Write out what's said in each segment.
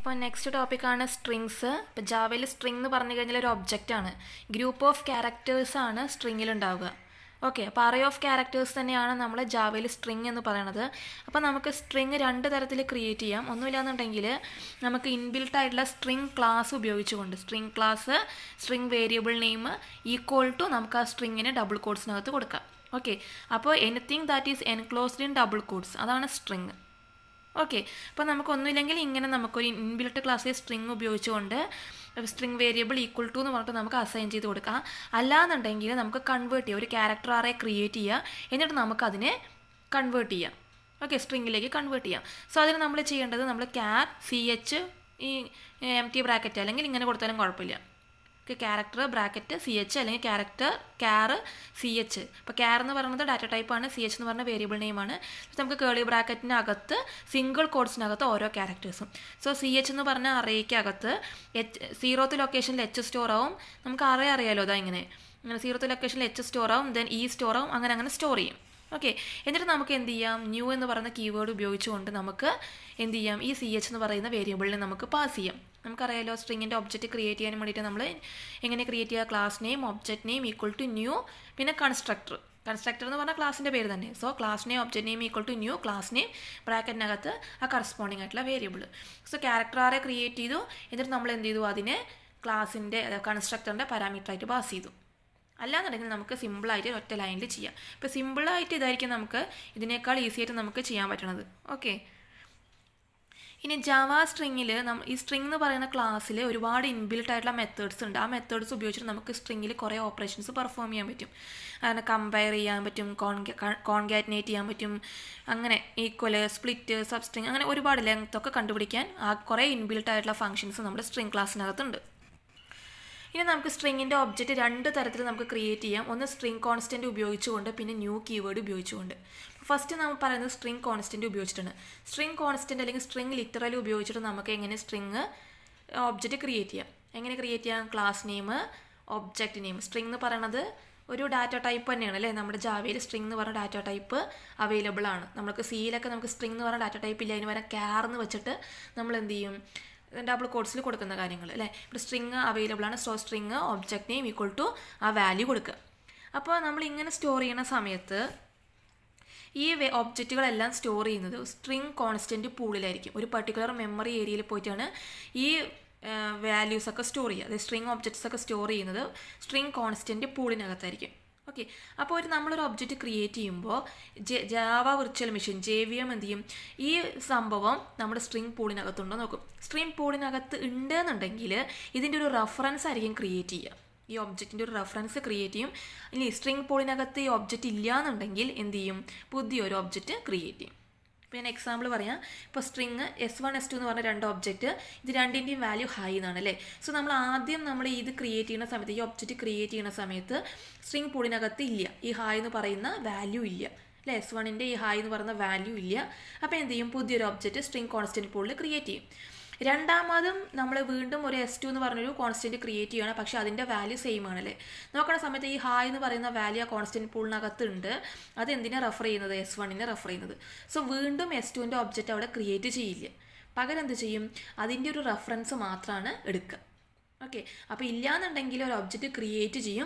അപ്പോൾ നെക്സ്റ്റ് ടോപ്പിക്കാണ് സ്ട്രിങ്സ് ഇപ്പോൾ ജാവയിൽ സ്ട്രിങ് എന്ന് പറഞ്ഞു കഴിഞ്ഞാൽ ഒരു ഒബ്ജക്റ്റാണ് ഗ്രൂപ്പ് ഓഫ് ക്യാരക്ടേഴ്സാണ് സ്ട്രിങ്ങിൽ ഉണ്ടാവുക ഓക്കെ അപ്പോൾ അറേ ഓഫ് ക്യാരക്ടേഴ്സ് തന്നെയാണ് നമ്മൾ ജാവയിൽ സ്ട്രിങ് എന്ന് പറയുന്നത് അപ്പോൾ നമുക്ക് സ്ട്രിങ് രണ്ട് തരത്തിൽ ക്രിയേറ്റ് ചെയ്യാം ഒന്നുമില്ലാന്നുണ്ടെങ്കിൽ നമുക്ക് ഇൻബിൽട്ട് ആയിട്ടുള്ള സ്ട്രിങ് ക്ലാസ് ഉപയോഗിച്ചുകൊണ്ട് string class string variable name equal to നമുക്ക് ആ സ്ട്രിങ്ങിന് ഡബിൾ കോഡ്സിനകത്ത് കൊടുക്കാം ഓക്കെ അപ്പോൾ anything that is enclosed in double quotes അതാണ് സ്ട്രിങ് ഓക്കെ അപ്പോൾ നമുക്കൊന്നുമില്ലെങ്കിൽ ഇങ്ങനെ നമുക്കൊരു ഇൻബിൽട്ട് ക്ലാസ്സിൽ സ്ട്രിങ് ഉപയോഗിച്ചുകൊണ്ട് സ്ട്രിങ് വേരിയബിൾ ഈക്വൽ ടു എന്ന് പറഞ്ഞിട്ട് നമുക്ക് അസൈൻ ചെയ്ത് കൊടുക്കാം അല്ലാന്നുണ്ടെങ്കിൽ നമുക്ക് കൺവേർട്ട് ചെയ്യാം ഒരു ക്യാരക്ടർ ആറെ ക്രിയേറ്റ് ചെയ്യുക എന്നിട്ട് നമുക്ക് അതിനെ കൺവേർട്ട് ചെയ്യാം ഓക്കെ സ്ട്രിങ്ങിലേക്ക് കൺവേർട്ട് ചെയ്യാം സോ അതിന് നമ്മൾ ചെയ്യേണ്ടത് നമ്മൾ ക്യാർ സി എച്ച് ഈ എം ടി ബ്രാക്കറ്റ് അല്ലെങ്കിൽ ഇങ്ങനെ കൊടുത്താലും കുഴപ്പമില്ല okay character bracket C H അല്ലെങ്കിൽ ക്യാരക്ടർ ക്യാർ സി എച്ച് ഇപ്പോൾ ക്യാർ എന്ന് പറയുന്നത് ഡാറ്റ ടൈപ്പാണ് സി എച്ച് എന്ന് പറഞ്ഞ വേരിയബിൾ നെയിമാണ് നമുക്ക് കേളി ബ്രാക്കറ്റിനകത്ത് സിംഗിൾ കോഡ്സിനകത്ത് ഓരോ ക്യാരക്ടേഴ്സും സോ സി എച്ച് എന്ന് പറഞ്ഞ അറേക്കകത്ത് എച്ച് സീറോത്ത് ലൊക്കേഷനിൽ എച്ച് സ്റ്റോർ ആവും നമുക്ക് അറേ അറിയാലോ അതാ ഇങ്ങനെ അങ്ങനെ സീറോത്ത് ലൊക്കേഷനിൽ എച്ച് സ്റ്റോർ ആവും ദെൻ ഇ സ്റ്റോർ ആവും അങ്ങനെ അങ്ങനെ സ്റ്റോർ ചെയ്യും ഓക്കെ എന്നിട്ട് നമുക്ക് എന്ത് ചെയ്യാം ന്യൂ എന്ന് പറയുന്ന കീവേഡ് ഉപയോഗിച്ചുകൊണ്ട് നമുക്ക് എന്ത് ചെയ്യാം ഈ സി എച്ച് എന്ന് പറയുന്ന വേരിയബിളിനെ നമുക്ക് പാസ് ചെയ്യാം നമുക്കറിയാലോ സ്ട്രിങ്ങിൻ്റെ ഒബ്ജക്റ്റ് ക്രിയേറ്റ് ചെയ്യാൻ വേണ്ടിയിട്ട് നമ്മൾ എങ്ങനെ ക്രിയേറ്റ് ചെയ്യുക class name object name equal to new പിന്നെ കൺസ്ട്രക്ടർ കൺസ്ട്രക്ടർ എന്ന് പറഞ്ഞാൽ ക്ലാസിൻ്റെ പേര് തന്നെ so class name object name equal to new class name ബ്രാക്കറ്റിനകത്ത് ആ കറസ്പോണ്ടിങ് ആയിട്ടുള്ള variable so character array create ചെയ്തു എന്നിട്ട് നമ്മൾ എന്ത് ചെയ്തു അതിനെ ക്ലാസിൻ്റെ കൺസ്ട്രക്ടറിൻ്റെ പാരാമീറ്ററായിട്ട് പാസ് ചെയ്തു അല്ലാന്നുണ്ടെങ്കിൽ നമുക്ക് സിമ്പിളായിട്ട് ഒറ്റ ലൈനിൽ ചെയ്യാം ഇപ്പോൾ സിമ്പിളായിട്ട് ഇതായിരിക്കും നമുക്ക് ഇതിനേക്കാൾ ഈസി ആയിട്ട് നമുക്ക് ചെയ്യാൻ പറ്റണത് ഓക്കെ ഇനി ജാവ സ്ട്രിങ്ങിൽ നമ്മൾ ഈ സ്ട്രിങ് എന്ന് പറയുന്ന ക്ലാസ്സിൽ ഒരുപാട് ഇൻബിൽട്ട് ആയിട്ടുള്ള മെത്തേഡ്സ് ഉണ്ട് ആ മെത്തേഡ്സ് ഉപയോഗിച്ചിട്ട് നമുക്ക് സ്ട്രിങ്ങിൽ കുറേ ഓപ്പറേഷൻസ് പെർഫോം ചെയ്യാൻ പറ്റും അങ്ങനെ കമ്പയർ ചെയ്യാൻ പറ്റും കോൺഗാറ്റിനേറ്റ് ചെയ്യാൻ പറ്റും അങ്ങനെ ഈക്വൽ സ്പ്ലിറ്റ് സബ്സ്ട്രിങ് അങ്ങനെ ഒരുപാട് ലെങ്ത് ഒക്കെ കണ്ടുപിടിക്കാൻ ആ കുറേ ഇൻബിൽട്ട് ആയിട്ടുള്ള ഫംഗ്ഷൻസ് നമ്മുടെ സ്ട്രിങ് ക്ലാസ്സിനകത്തുണ്ട് ഇനി നമുക്ക് സ്ട്രിങ്ങിൻ്റെ ഒബ്ജക്റ്റ് രണ്ട് തരത്തിൽ നമുക്ക് ക്രിയേറ്റ് ചെയ്യാം ഒന്ന് സ്ട്രിങ് കോൺസ്റ്റൻറ്റ് ഉപയോഗിച്ചുകൊണ്ട് പിന്നെ ന്യൂ കീവേഡ് ഉപയോഗിച്ചുകൊണ്ട് ഫസ്റ്റ് നമ്മൾ പറയുന്നത് സ്ട്രിങ് കോൺസ്റ്റൻറ്റ് ഉപയോഗിച്ചിട്ടാണ് സ്ട്രിങ് കോൺസ്റ്റൻറ്റ് അല്ലെങ്കിൽ സ്ട്രിങ് ലിറ്ററലി ഉപയോഗിച്ചിട്ട് നമുക്ക് എങ്ങനെ സ്ട്രിങ് ഒബ്ജക്റ്റ് ക്രിയേറ്റ് ചെയ്യാം എങ്ങനെ ക്രിയേറ്റ് ചെയ്യാം class name object name string എന്ന് പറയുന്നത് ഒരു ഡാറ്റ ടൈപ്പ് തന്നെയാണ് അല്ലേ നമ്മുടെ ജാവയിൽ സ്ട്രിങ് എന്ന് പറഞ്ഞ ഡാറ്റ ടൈപ്പ് അവൈലബിൾ ആണ് നമുക്ക് സിയിലൊക്കെ നമുക്ക് സ്ട്രിങ് എന്ന് പറഞ്ഞ ഡാറ്റ ടൈപ്പ് ഇല്ല അതിന് വരെ ക്യാർ എന്ന് വെച്ചിട്ട് നമ്മൾ എന്ത് ചെയ്യും ഡബിൾ കോഡ്സിൽ കൊടുക്കുന്ന കാര്യങ്ങൾ അല്ലേ ഇപ്പോൾ സ്ട്രിങ് അവൈലബിൾ ആണ് so string object name equal to ആ വാല്യൂ കൊടുക്കുക അപ്പോൾ നമ്മൾ ഇങ്ങനെ സ്റ്റോർ ചെയ്യുന്ന സമയത്ത് ഈ ഒബ്ജക്റ്റുകളെല്ലാം സ്റ്റോർ ചെയ്യുന്നത് സ്ട്രിങ് കോൺസ്റ്റൻറ്റ് പൂളിലായിരിക്കും ഒരു പർട്ടിക്കുലർ മെമ്മറി ഏരിയയിൽ പോയിട്ടാണ് ഈ വാല്യൂസ് ഒക്കെ സ്റ്റോർ ചെയ്യുക അതായത് സ്ട്രിങ് ഒബ്ജക്ട്സ് ഒക്കെ സ്റ്റോർ ചെയ്യുന്നത് സ്ട്രിങ് കോൺസ്റ്റൻറ്റ് പൂളിനകത്തായിരിക്കും ഓക്കെ അപ്പോൾ ഒരു നമ്മളൊരു ഒബ്ജക്റ്റ് ക്രിയേറ്റ് ചെയ്യുമ്പോൾ Java virtual machine J V M എന്ത് ചെയ്യും ഈ സംഭവം നമ്മുടെ സ്ട്രിങ് പൂളിനകത്തുണ്ടോ നോക്കും സ്ട്രിങ് പൂളിനകത്ത് ഉണ്ട് എന്നുണ്ടെങ്കിൽ ഇതിൻ്റെ ഒരു റെഫറൻസ് ആയിരിക്കും ക്രിയേറ്റ് ചെയ്യുക ഈ ഒബ്ജക്റ്റിൻ്റെ ഒരു റെഫറൻസ് ക്രിയേറ്റ് ചെയ്യും ഇനി സ്ട്രിങ് പൂളിനകത്ത് ഈ ഒബ്ജക്റ്റ് ഇല്ല എന്നുണ്ടെങ്കിൽ എന്ത് ചെയ്യും പുതിയൊരു ഒബ്ജക്റ്റ് ക്രിയേറ്റ് ചെയ്യും ഇപ്പോൾ ഞാൻ എക്സാമ്പിൾ പറയാം ഇപ്പോൾ string S one S two എന്ന് പറഞ്ഞ രണ്ട് ഒബ്ജക്റ്റ് ഇത് രണ്ടിൻ്റെയും വാല്യൂ ഹൈ എന്നാണ് അല്ലേ സോ നമ്മൾ ആദ്യം നമ്മൾ ഇത് ക്രിയേറ്റ് ചെയ്യുന്ന സമയത്ത് ഈ ഒബ്ജക്റ്റ് ക്രിയേറ്റ് ചെയ്യുന്ന സമയത്ത് സ്ട്രിങ് പൂളിനകത്ത് ഇല്ല ഈ ഹായ് എന്ന് പറയുന്ന വാല്യൂ ഇല്ല അല്ലേ എസ് വണ്ണിൻ്റെ ഈ ഹായ് എന്ന് പറയുന്ന വാല്യൂ ഇല്ല അപ്പോൾ എന്ത് ചെയ്യും പുതിയൊരു ഒബ്ജക്റ്റ് സ്ട്രിങ് കോൺസ്റ്റൻറ്റ് പൂളിൽ ക്രിയേറ്റ് ചെയ്യും രണ്ടാമതും നമ്മൾ വീണ്ടും ഒരു എസ് ടു എന്ന് പറഞ്ഞൊരു കോൺസ്റ്റൻറ്റ് ക്രിയേറ്റ് ചെയ്യണം പക്ഷേ അതിൻ്റെ വാല്യൂ സെയിം ആണല്ലേ നോക്കുന്ന സമയത്ത് ഈ ഹായ് എന്ന് പറയുന്ന വാല്യൂ ആ കോൺസ്റ്റൻറ്റ് പൂളിനകത്ത് ഉണ്ട് അത് എന്തിനെ റെഫർ ചെയ്യുന്നത് എസ് വണ്ണിനെ റെഫർ ചെയ്യുന്നത് സോ വീണ്ടും എസ് ടുവിൻ്റെ ഒബ്ജക്റ്റ് അവിടെ ക്രിയേറ്റ് ചെയ്യില്ല പകരം എന്ത് ചെയ്യും അതിൻ്റെ ഒരു റെഫറൻസ് മാത്രമാണ് എടുക്കുക ഓക്കെ അപ്പോൾ ഇല്ലയെന്നുണ്ടെങ്കിൽ ഒരു ഒബ്ജക്റ്റ് ക്രിയേറ്റ് ചെയ്യും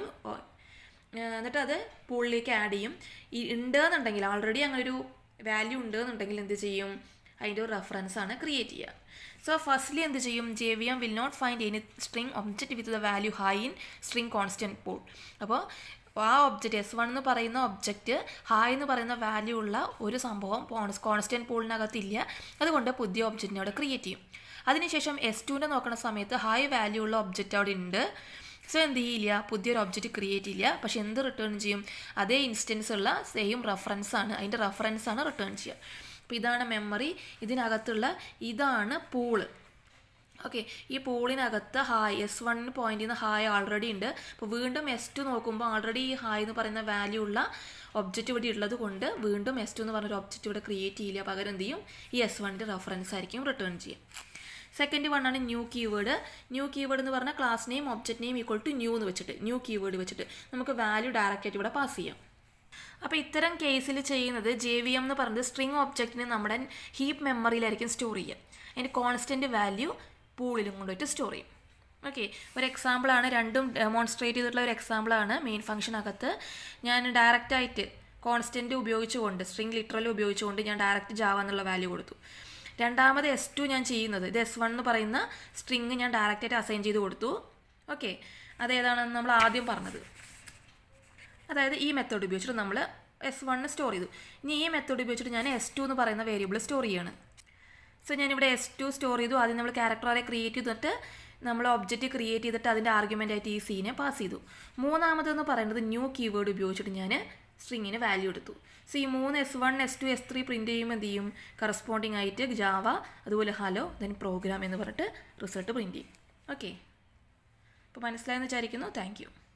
എന്നിട്ട് അത് പൂളിലേക്ക് ആഡ് ചെയ്യും ഈ ഉണ്ട് എന്നുണ്ടെങ്കിൽ ഓൾറെഡി അങ്ങനെ ഒരു വാല്യൂ ഉണ്ട് എന്നുണ്ടെങ്കിൽ എന്ത് ചെയ്യും അതിൻ്റെ ഒരു റെഫറൻസ് ആണ് ക്രിയേറ്റ് ചെയ്യുക സോ ഫസ്റ്റ്ലി എന്ത് ചെയ്യും J V M will not find any string object with the value hi in string constant pool അപ്പോൾ ആ ഒബ്ജക്റ്റ് എസ് വൺ എന്ന് പറയുന്ന ഒബ്ജക്റ്റ് ഹായ് എന്ന് പറയുന്ന വാല്യൂ ഉള്ള ഒരു സംഭവം കോൺസ്റ്റൻറ്റ് പൂളിനകത്തില്ല അതുകൊണ്ട് പുതിയ ഒബ്ജക്റ്റിനെ അവിടെ ക്രിയേറ്റ് ചെയ്യും അതിനുശേഷം എസ് ടുവിൻ്റെ നോക്കുന്ന സമയത്ത് ഹൈ വാല്യൂ ഉള്ള ഒബ്ജക്റ്റ് അവിടെ ഉണ്ട് സോ എന്ത് ചെയ്യില്ല പുതിയൊരു ഒബ്ജക്റ്റ് ക്രിയേറ്റ് ചെയ്യില്ല പക്ഷെ എന്ത് റിട്ടേൺ ചെയ്യും അതേ ഇൻസ്റ്റൻസ് ഉള്ള സെയിം റെഫറൻസ് ആണ് അതിൻ്റെ റെഫറൻസ് ആണ് റിട്ടേൺ ചെയ്യുക അപ്പോൾ ഇതാണ് മെമ്മറി ഇതിനകത്തുള്ള ഇതാണ് പൂള് ഓക്കെ ഈ പൂളിനകത്ത് ഹായ് എസ് വണ്ണിന് പോയിന്റ് ചെയ്യുന്ന ഹായ് ഓൾറെഡി ഉണ്ട് അപ്പോൾ വീണ്ടും എസ് ടു നോക്കുമ്പോൾ ഓൾറെഡി ഈ ഹായ് എന്ന് പറയുന്ന വാല്യൂ ഉള്ള ഒബ്ജക്റ്റ് ഇവിടെ ഉള്ളത് കൊണ്ട് വീണ്ടും എസ് ടു എന്ന് പറഞ്ഞൊരു ഒബ്ജക്റ്റ് ഇവിടെ ക്രിയേറ്റ് ചെയ്യില്ല പകരം എന്ത് ചെയ്യും ഈ എസ് വണ്ണിൻ്റെ റെഫറൻസ് ആയിരിക്കും റിട്ടേൺ ചെയ്യുക സെക്കൻഡ് വൺ ആണ് ന്യൂ കീവേഡ് ന്യൂ കീവേഡ് എന്ന് പറഞ്ഞാൽ class name object name equal to new എന്ന് വെച്ചിട്ട് ന്യൂ കീവേഡ് വെച്ചിട്ട് നമുക്ക് വാല്യൂ ഡയറക്റ്റ് ആയിട്ട് ഇവിടെ പാസ് ചെയ്യാം അപ്പോൾ ഇത്തരം കേസിൽ ചെയ്യുന്നത് ജെ വി എം എന്ന് പറയുന്നത് സ്ട്രിങ് ഒബ്ജക്റ്റിനെ നമ്മുടെ ഹീപ്പ് മെമ്മറിയിലായിരിക്കും സ്റ്റോർ ചെയ്യുക അതിൻ്റെ കോൺസ്റ്റൻറ്റ് വാല്യൂ പൂളിലും കൊണ്ടുപോയിട്ട് സ്റ്റോർ ചെയ്യും ഓക്കെ ഒരു എക്സാമ്പിളാണ് രണ്ടും ഡെമോൺസ്ട്രേറ്റ് ചെയ്തിട്ടുള്ള ഒരു എക്സാമ്പിളാണ് മെയിൻ ഫംഗ്ഷനകത്ത് ഞാൻ ഡയറക്റ്റായിട്ട് കോൺസ്റ്റൻറ്റ് ഉപയോഗിച്ചുകൊണ്ട് സ്ട്രിങ് ലിറ്ററൽ ഉപയോഗിച്ചുകൊണ്ട് ഞാൻ ഡയറക്റ്റ് ജാവ എന്നുള്ള വാല്യൂ കൊടുത്തു രണ്ടാമത് എസ് ടു ഞാൻ ചെയ്യുന്നത് ഇത് എസ് വൺ എന്ന് പറയുന്ന സ്ട്രിങ് ഞാൻ ഡയറക്റ്റായിട്ട് അസൈൻ ചെയ്ത് കൊടുത്തു ഓക്കെ അതേതാണെന്ന് നമ്മൾ ആദ്യം പറഞ്ഞത് അതായത് ഈ മെത്തേഡ് ഉപയോഗിച്ചിട്ട് നമ്മൾ എസ് വണ്ണ് സ്റ്റോർ ചെയ്തു ഇനി ഈ മെത്തേഡ് ഉപയോഗിച്ചിട്ട് ഞാൻ എസ് ടു എന്ന് പറയുന്ന വേരിയബിൾ സ്റ്റോർ ചെയ്യാണ് സോ ഞാനിവിടെ എസ് ടു സ്റ്റോർ ചെയ്തു ആദ്യം നമ്മൾ ക്യാരക്ടർ അറേ ക്രിയേറ്റ് ചെയ്തിട്ട് നമ്മൾ ഒബ്ജക്റ്റ് ക്രിയേറ്റ് ചെയ്തിട്ട് അതിൻ്റെ ആർഗ്യുമെൻ്റ് ആയിട്ട് ഈ സീനെ പാസ് ചെയ്തു മൂന്നാമതെന്ന് പറയുന്നത് ന്യൂ കീവേഡ് ഉപയോഗിച്ചിട്ട് ഞാൻ സ്ട്രിങ്ങിന് വാല്യൂ എടുത്തു സോ ഈ മൂന്ന് S one S two S three print ചെയ്യുമ്പോൾ എന്ത് ചെയ്യും കറസ്പോണ്ടിങ് ആയിട്ട് ജാവ അതുപോലെ ഹലോ ദെൻ പ്രോഗ്രാം എന്ന് പറഞ്ഞിട്ട് റിസൾട്ട് പ്രിൻറ്റ് ചെയ്യും ഓക്കെ അപ്പോൾ മനസ്സിലായെന്ന് വിചാരിക്കുന്നു താങ്ക് യു